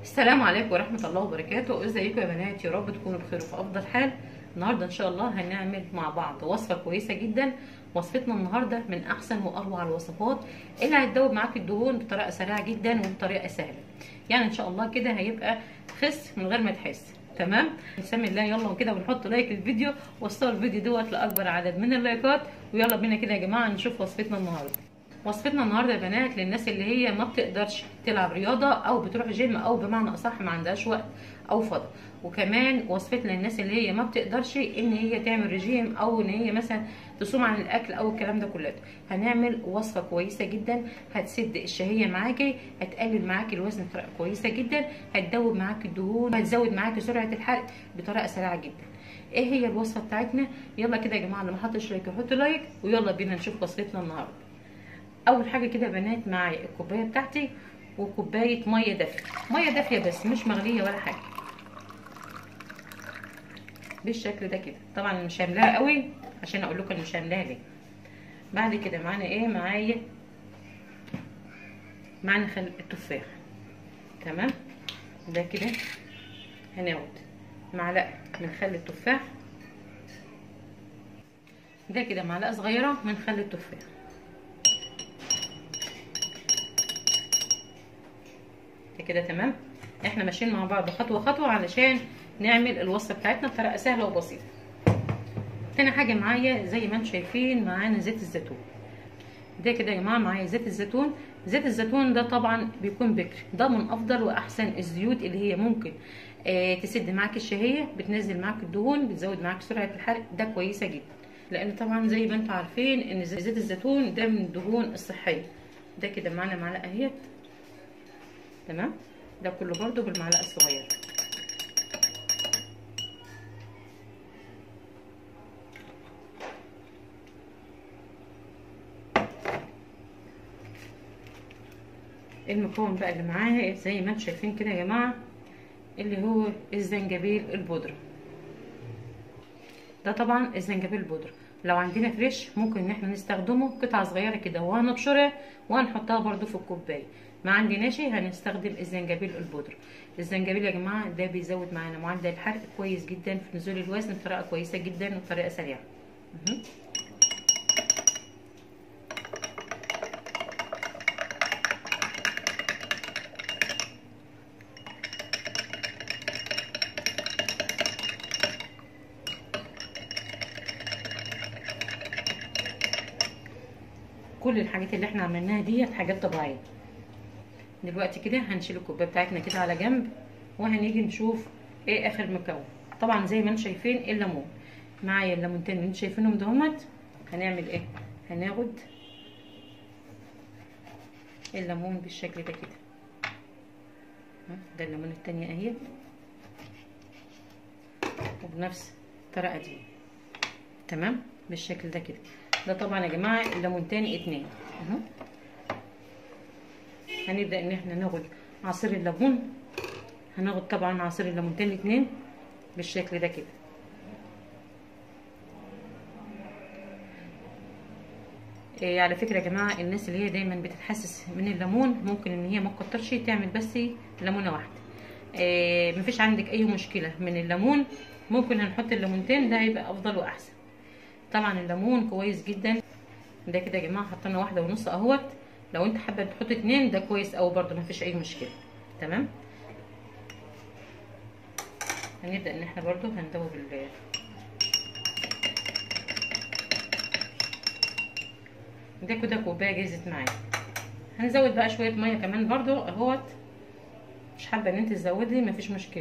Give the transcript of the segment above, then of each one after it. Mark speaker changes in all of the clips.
Speaker 1: السلام عليكم ورحمة الله وبركاته ازيكم يا بنات يا رب تكونوا بخير وفي افضل حال النهاردة ان شاء الله هنعمل مع بعض وصفة كويسة جدا وصفتنا النهاردة من احسن واروع الوصفات اللي هتدوب معاك الدهون بطريقة سريعة جدا وبطريقة سهلة يعني ان شاء الله كده هيبقى خس من غير ما تحس تمام نسمي الله يلا كده ونحط لايك للفيديو وصلوا الفيديو دوت لاكبر عدد من اللايكات ويلا بينا كده يا جماعه نشوف وصفتنا النهارده وصفتنا النهارده يا بنات للناس اللي هي ما بتقدرش تلعب رياضه او بتروح جيم او بمعنى اصح ما عندهاش وقت او فضل وكمان وصفتنا للناس اللي هي ما بتقدرش ان هي تعمل رجيم او ان هي مثلا تصوم عن الاكل او الكلام ده كله هنعمل وصفه كويسه جدا هتسد الشهيه معاكي هتقلل معاكي الوزن بطريقه كويسه جدا هتدوب معاكي الدهون هتزود معاكي سرعه الحرق بطريقه سريعه جدا ايه هي الوصفه بتاعتنا يلا كده يا جماعه اللي ما حطش لايك يحط لايك ويلا بينا نشوف وصفتنا النهارده اول حاجه كده يا بنات معايا الكوبايه بتاعتي وكوبايه ميه دافيه ميه دافيه بس مش مغليه ولا حاجه بالشكل ده كده طبعا مش هاملاها قوي عشان اقول لكم مش هاملاها ليه بعد كده معانا ايه معايا معانا خل التفاح تمام ده كده هناخد معلقه من خل التفاح ده كده معلقه صغيره من خل التفاح كده تمام احنا ماشيين مع بعض خطوه خطوه علشان نعمل الوصفه بتاعتنا بطريقه سهله وبسيطه تاني حاجه معايا زي ما انتم شايفين معانا زيت الزيتون ده كده يا جماعه معايا زيت الزيتون زيت الزيتون ده طبعا بيكون بكر ده من افضل واحسن الزيوت اللي هي ممكن آه تسد معاك الشهيه بتنزل معاك الدهون بتزود معاك سرعه الحرق ده كويسه جدا لان طبعا زي ما انتم عارفين ان زيت الزيتون ده من الدهون الصحيه ده كده معانا معلقه اهيت تمام ده كله برضو بالمعلقه الصغيره المكون بقى اللي معاها زي ما انتم شايفين كده يا جماعه اللي هو الزنجبيل البودره ده طبعا الزنجبيل البودره لو عندنا فريش ممكن ان احنا نستخدمه قطعه صغيره كده وهنبشرها وهنحطها برده في الكوبايه ما عندناش هنستخدم الزنجبيل البودره الزنجبيل يا جماعه ده بيزود معانا معدل الحرق كويس جدا في نزول الوزن بطريقه كويسه جدا وبطريقه سريعه كل الحاجات اللي احنا عملناها ديت حاجات طبيعيه دلوقتي كده هنشيل الكوبايه بتاعتنا كده على جنب وهنيجي نشوف ايه اخر مكون طبعا زي ما انتم شايفين الليمون معايا الليمونتين اللي انتم شايفينهم دهمت هنعمل ايه هناخد الليمون بالشكل ده كده ده الليمون التانية اهي وبنفس الطريقه دي تمام بالشكل ده كده ده طبعا يا جماعه الليمون تاني اتنين اهو هنبدا ان احنا ناخد عصير الليمون هناخد طبعا عصير الليمون تاني اتنين بالشكل ده كده إيه على فكره يا جماعه الناس اللي هي دايما بتتحسس من الليمون ممكن ان هي ما تكترش تعمل بس ليمونه واحده إيه مفيش عندك اي مشكله من الليمون ممكن هنحط الليمونتين ده هيبقى افضل واحسن طبعا الليمون كويس جدا ده كده يا جماعه حطينا واحده ونص اهوت لو انت حابه تحط اتنين ده كويس اوي برده مفيش اي مشكله تمام هنبدا ان احنا برده هندوب ال ده كده كوبايه جهزت معايا هنزود بقى شويه ميه كمان برده اهوت مش حابه ان انت تزودي مفيش مشكله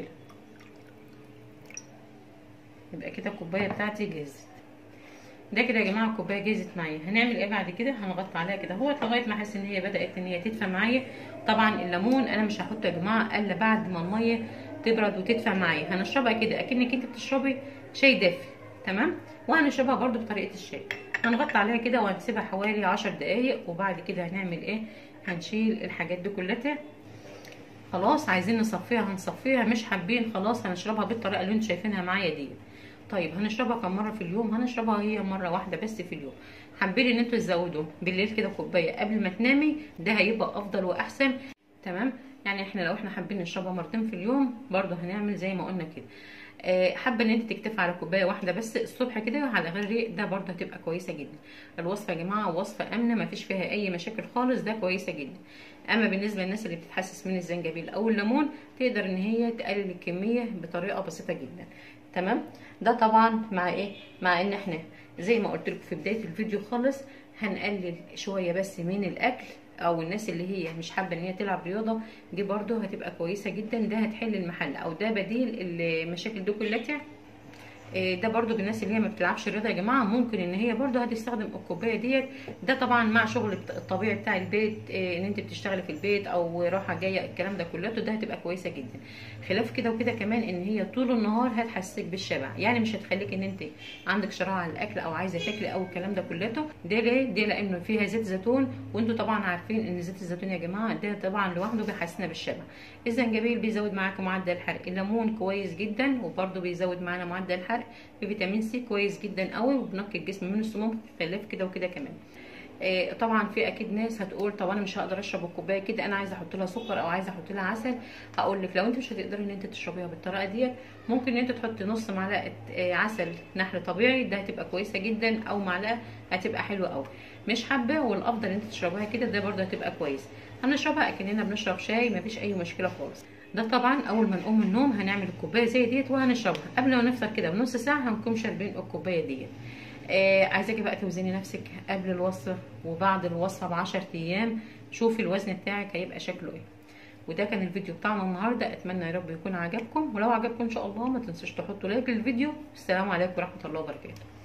Speaker 1: يبقى كده الكوبايه بتاعتي جهزت ده كده يا جماعه الكوبايه جهزت معايا هنعمل ايه بعد كده هنغطي عليها كده اهوت لغايه ما احس ان هي بدات ان هي تدفى معايا طبعا الليمون انا مش هحطه يا جماعه الا بعد ما الميه تبرد وتدفى معايا هنشربها كده اكنك انت بتشربي شاي دافي تمام وهنشربها برده بطريقه الشاي هنغطي عليها كده وهنسيبها حوالي عشر دقايق وبعد كده هنعمل ايه هنشيل الحاجات دي كلها خلاص عايزين نصفيها هنصفيها مش حابين خلاص هنشربها بالطريقه اللي انتوا شايفينها معايا دي طيب هنشربها كم مره في اليوم هنشربها هي مره واحده بس في اليوم حابين ان انتوا تزودوا بالليل كده كوبايه قبل ما تنامي ده هيبقى افضل واحسن تمام يعني احنا لو احنا حابين نشربها مرتين في اليوم برضو هنعمل زي ما قلنا كده آه، حابه ان انت تكتفي على كوبايه واحده بس الصبح كده على غير ريق ده برضه هتبقى كويسه جدا الوصفه يا جماعه وصفه امنه ما فيش فيها اي مشاكل خالص ده كويسه جدا اما بالنسبه للناس اللي بتتحسس من الزنجبيل او الليمون تقدر ان هي تقلل الكميه بطريقه بسيطه جدا تمام ده طبعا مع ايه مع ان احنا زي ما قلت لكم في بدايه الفيديو خالص هنقلل شويه بس من الاكل او الناس اللي هي مش حابه ان هي تلعب رياضه دي برده هتبقى كويسه جدا ده هتحل المحل او ده بديل المشاكل دي كلها ده برضو بالناس اللي هي ما بتلعبش رياضه يا جماعه ممكن ان هي برضو هتستخدم الكوبايه ديت ده طبعا مع شغل الطبيعي بتاع البيت ان انت بتشتغلي في البيت او راحه جايه الكلام ده كله ده هتبقى كويسه جدا خلاف كده وكده كمان ان هي طول النهار هتحسسك بالشبع يعني مش هتخليك ان انت عندك شراهه على الاكل او عايزه تاكلي او الكلام ده كله ده ليه ده لانه فيها زيت زيتون وانتوا طبعا عارفين ان زيت الزيتون يا جماعه ده طبعا لوحده بيحسسنا بالشبع الزنجبيل بيزود معاكم معدل الحرق الليمون كويس جدا وبرده بيزود معانا معدل الحرق بفيتامين سي كويس جدا قوي وبنقي الجسم من السموم خلاف كده وكده كمان آه طبعا في اكيد ناس هتقول طب انا مش هقدر اشرب الكوبايه كده انا عايزه احط لها سكر او عايزه احط لها عسل هقول لك لو انت مش هتقدري ان انت تشربيها بالطريقه ديت ممكن ان انت تحطي نص معلقه آه عسل نحل طبيعي ده هتبقى كويسه جدا او معلقه هتبقى حلوه قوي مش حابه والافضل ان انت تشربها كده ده برده هتبقى كويس هنشربها اكننا بنشرب شاي مفيش اي مشكله خالص ده طبعا اول ما نقوم من النوم هنعمل الكوبايه زي ديت وهنشربها قبل ما نفطر كده بنص ساعه هنكون شاربين الكوبايه ديت آه عايزاكي بقى توزني نفسك قبل الوصفه وبعد الوصفه ب 10 ايام شوفي الوزن بتاعك هيبقى شكله ايه وده كان الفيديو بتاعنا النهارده اتمنى يا رب يكون عجبكم ولو عجبكم ان شاء الله ما تنسوش تحطوا لايك للفيديو السلام عليكم ورحمه الله وبركاته